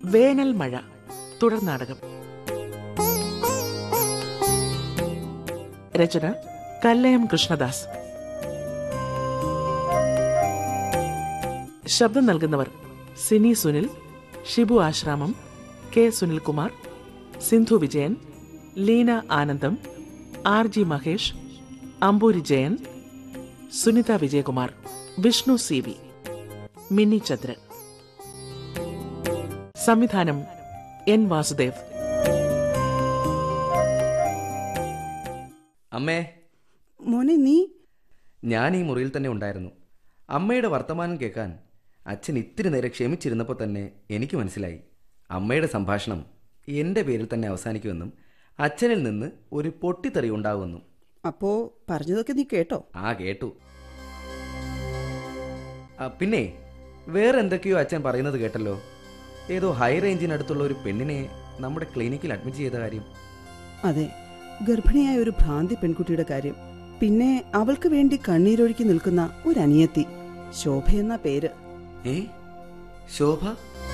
വേനൽ മഴ തുടർ നാടകം രചന കല്ലയം കൃഷ്ണദാസ് ശബ്ദം നൽകുന്നവർ Cini Sunil Shibu Asramam K Sunilkumar Sindhu Vijayan Leena Anandam R G Mahesh Amboori Jayan Sunitha Vijayakumar Vishnu C V Mini Chandran സംവിധാനം എൻ വാസുദേവ് അമ്മേ മോനെ നീ ഞാൻ ഈ മുറിയിൽ തന്നെ ഉണ്ടായിരുന്നു അമ്മയുടെ വർത്തമാനം കേൾക്കാൻ അച്ഛൻ ഇത്തിരി നേരം ക്ഷമിച്ചിരുന്നപ്പോൾ തന്നെ എനിക്ക് മനസ്സിലായി അമ്മയുടെ സംഭാഷണം എൻ്റെ പേരിൽ തന്നെ അവസാനിക്കുമെന്നും അച്ഛനിൽ നിന്ന് ഒരു പൊട്ടിത്തെറി ഉണ്ടാകുമെന്നും അപ്പോ പറഞ്ഞതൊക്കെ നീ കേട്ടോ ആ കേട്ടു ആ, പിന്നെ വേറെ എന്തൊക്കെയോ അച്ഛൻ പറയുന്നത് കേട്ടല്ലോ ഏതോ ഹൈ റേഞ്ചിനടുത്തുള്ള ഒരു പെണ്ണിനെ നമ്മുടെ ക്ലിനിക്കിൽ അഡ്മിറ്റ് ചെയ്ത കാര്യം അതെ ഗർഭിണിയായ ഒരു ഭ്രാന്തി പെൺകുട്ടിയുടെ കാര്യം പിന്നെ അവൾക്ക് വേണ്ടി കണ്ണീരൊഴുക്കി നിൽക്കുന്ന ഒരു അനിയത്തി ശോഭ എന്ന പേര് ഏ ശോഭ